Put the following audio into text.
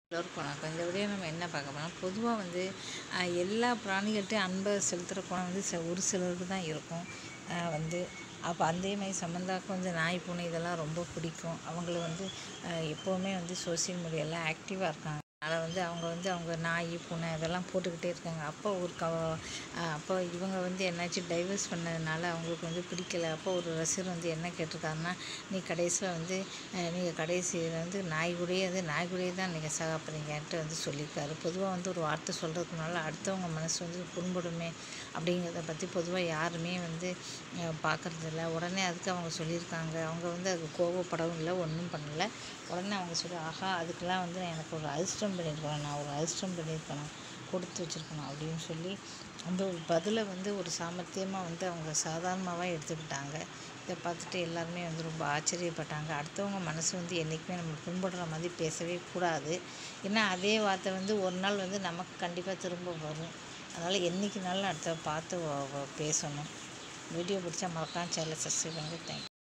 எல்லோருக்கும் வணக்கம் இந்த வீடியோ நம்ம என்ன பார்க்க போனால் பொதுவாக வந்து அஹ், எல்லா பிராணிகள்கிட்டையும் அன்பை செலுத்துகிற குணம் வந்து சில ஒரு சிலருக்கு தான் இருக்கும் அஹ், வந்து அப்போ அதே மாதிரி சம்மந்தாவுக்கு வந்து நாய் பூனை இதெல்லாம் ரொம்ப பிடிக்கும் அவங்கள வந்து அஹ், எப்போவுமே வந்து சோஷியல் மீடியாவில் ஆக்டிவாக இருக்காங்க அதனால் வந்து அவங்க வந்து அவங்க நாய் பூனை இதெல்லாம் போட்டுக்கிட்டே இருக்காங்க அப்போ ஒரு க அஹ், அப்போ இவங்க வந்து என்னாச்சு டைவர்ஸ் பண்ணதுனால அவங்களுக்கு வந்து பிடிக்கல அப்போ ஒரு ரசிகர் வந்து என்ன கேட்டிருக்காருன்னா நீ கடைசியில் வந்து நீங்கள் கடைசியில் வந்து நாய் கூடயே வந்து நாய் கூடயே தான் நீங்கள் சாப்பிட்றீங்கன்ட்டு வந்து சொல்லியிருக்காரு பொதுவாக வந்து ஒரு வார்த்தை சொல்கிறதுக்கு முன்னால் அடுத்தவங்க மனசு வந்து புண்படுமே அப்படிங்கிறத பற்றி பொதுவாக யாருமே வந்து பார்க்குறதில்ல உடனே அதுக்கு அவங்க சொல்லியிருக்காங்க அவங்க வந்து அதுக்கு கோவப்படவும் இல்லை ஒன்றும் பண்ணல உடனே அவங்க சொல்லி ஆஹா அதுக்கெல்லாம் வந்து நான் எனக்கு ஒரு அதிர்ஷ்டம் பண்ணியிருக்கணும் நான் ஒரு அதிர்ஷ்டம் பண்ணியிருக்கணும் கொடுத்து வச்சுருக்கணும் அப்படின்னு சொல்லி அந்த ஒரு பதிலை வந்து ஒரு சாமர்த்தியமாக வந்து அவங்க சாதாரணமாகவே எடுத்துக்கிட்டாங்க இதை பார்த்துட்டு எல்லாருமே வந்து ரொம்ப ஆச்சரியப்பட்டாங்க அடுத்தவங்க மனசு வந்து என்றைக்குமே நம்ம புண்படுற மாதிரி பேசவே கூடாது ஏன்னா அதே வார்த்தை வந்து ஒரு நாள் வந்து நமக்கு கண்டிப்பாக திரும்ப வரும் அதனால் என்றைக்குனாலும் அடுத்த பார்த்து வ- வ- பேசணும் வீடியோ பிடிச்சா மறக்காம சேனலை சப்ஸ்கிரைப் பண்ணுங்கள் தேங்க்யூ